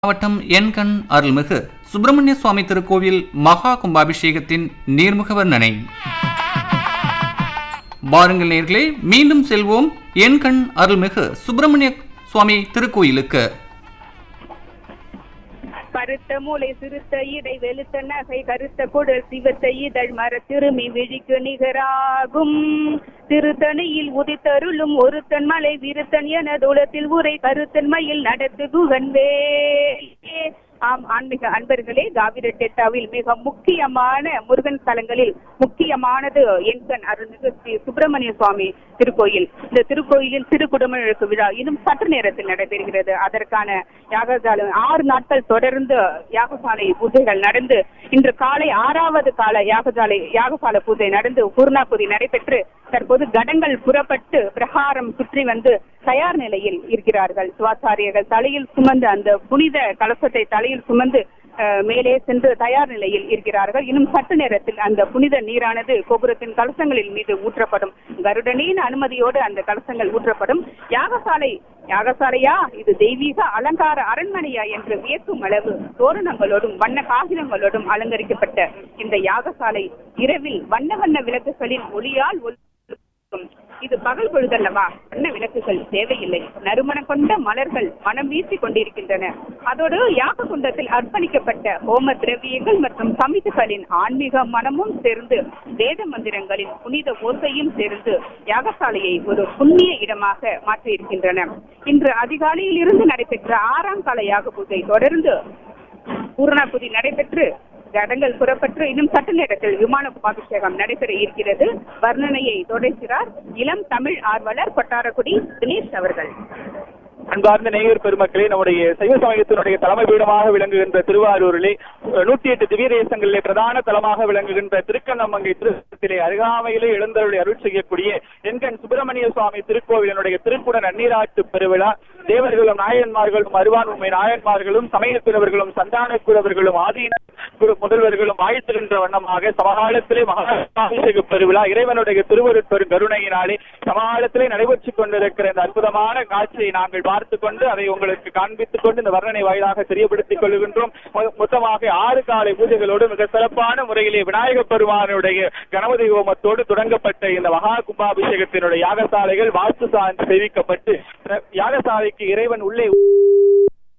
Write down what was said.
மாவட்டம் என்கண் அருள்மிகு சுப்பிரமணிய சுவாமி திருக்கோவில் மகா கும்பாபிஷேகத்தின் நீர்முக வர்ணனை வாருங்கள் நேர்களே மீண்டும் செல்வோம் என்கண் அருள்மிகு சுப்பிரமணிய சுவாமி திருக்கோயிலுக்கு கருத்த மூளை சிறுத்த இடை வெளுத்த நகை கருத்த குடல் சிவத்த இதழ் மர திருமி விழிக்கு நிகராகும் திருத்தணியில் உதித்தருளும் ஒருத்தன் மலை விருத்தன் என தூளத்தில் உரை கருத்தன் மயில் நடத்து குகன்வே ஆம் ஆன்மீக அன்பர்களே காவிரி டெட்டாவில் மிக முக்கியமான முருகன் ஸ்தலங்களில் முக்கியமானது என்கண் அருள்மிகு ஸ்ரீ சுப்பிரமணிய சுவாமி திருக்கோயில் இந்த திருக்கோயிலில் திருக்குடமிழக்கு விழா இன்னும் சற்று நேரத்தில் நடைபெறுகிறது அதற்கான யாகசாலை ஆறு நாட்கள் தொடர்ந்து யாகசாலை பூஜைகள் நடந்து இன்று காலை ஆறாவது கால யாகசாலை யாகசாலை பூஜை நடந்து பூர்ணாபுதி நடைபெற்று தற்போது கடங்கள் புறப்பட்டு பிரகாரம் சுற்றி வந்து தயார் நிலையில் இருக்கிறார்கள் சிவாச்சாரியர்கள் தலையில் சுமந்து அந்த புனித கலசத்தை தலையில் சுமந்து அஹ், மேலே சென்று தயார் நிலையில் இருக்கிறார்கள் இன்னும் சற்று நேரத்தில் அந்த புனித நீரானது கோபுரத்தின் கலசங்களில் மீது ஊற்றப்படும் கருடனின் அனுமதியோடு அந்த கலசங்கள் ஊற்றப்படும் யாகசாலை யாகசாலையா இது தெய்வீக அலங்கார அரண்மனையா என்று வியக்கும் அளவு தோரணங்களோடும் வண்ண காகிதங்களோடும் அலங்கரிக்கப்பட்ட இந்த யாகசாலை இரவில் வண்ண வண்ண விளக்குகளின் ஒளியால் ஒளி இது பகல் பொழுதல்லவா வண்ண விளக்குகள் தேவையில்லை நறுமணம் கொண்ட மலர்கள் மனம் வீசிக் கொண்டிருக்கின்றன அதோடு யாக குண்டத்தில் அர்ப்பணிக்கப்பட்ட ஹோம திரவியங்கள் மற்றும் சமிதுகளின் ஆன்மீக மனமும் சேர்ந்து வேத மந்திரங்களின் புனித ஓசையும் சேர்ந்து யாகசாலையை ஒரு புண்ணிய இடமாக மாற்றியிருக்கின்றன இன்று அதிகாலையில் இருந்து நடைபெற்ற ஆறாம் கால யாக பூஜை தொடர்ந்து பூரணபுதி நடைபெற்று கடங்கள் புறப்பட்டு இன்னும் சற்று நேரத்தில் விமான அபிஷேகம் நடைபெற இருக்கிறது வர்ணனையை தொடர்கிறார் இளம் தமிழ் ஆர்வலர் கொட்டாரக்குடி தினேஷ் அவர்கள் அன்பார்ந்த நேயர் பெருமக்களே நம்முடைய சைவ சமயத்தினுடைய தலைமை பீடமாக விளங்குகின்ற திருவாரூரிலே நூற்றி எட்டு திவ்ய தேசங்களிலே பிரதான தலமாக விளங்குகின்ற திருக்கண்ணமங்கை திருத்திலே அருகாமையிலே எழுந்தருளை அருள் செய்யக்கூடிய என்கண் சுப்பிரமணிய சுவாமி திருக்கோவிலினுடைய திருக்குட நன்னீராட்டு பெருவிழா தேவர்களும் நாயன்மார்களும் அருவான் உண்மை நாயன்மார்களும் சமயக்குறவர்களும் சந்தானக்குறவர்களும் ஆதீன குரு முதல்வர்களும் வாழ்த்துகின்ற வண்ணமாக சமகாலத்திலே மகாபிஷேக பெருவிழா இறைவனுடைய திருவருட்பெரும் கருணையினாலே சமகாலத்திலே நடைபெற்றுக் கொண்டிருக்கிற இந்த அற்புதமான காட்சியை நாங்கள் பார்த்துக் கொண்டு அதை உங்களுக்கு காண்பித்துக் கொண்டு இந்த வர்ணனை வாயிலாக தெரியப்படுத்திக் கொள்கின்றோம் மொ- மொத்தமாக ஆறு காலை பூஜைகளோடு மிக சிறப்பான முறையிலே விநாயக பெருமானுடைய கணபதி ஹோமத்தோடு தொடங்கப்பட்ட இந்த மகா கும்பாபிஷேகத்தினுடைய யாகசாலைகள் வாஸ்து சார்ந்து தெரிவிக்கப்பட்டு யாகசாலைக்கு இறைவன் உள்ளே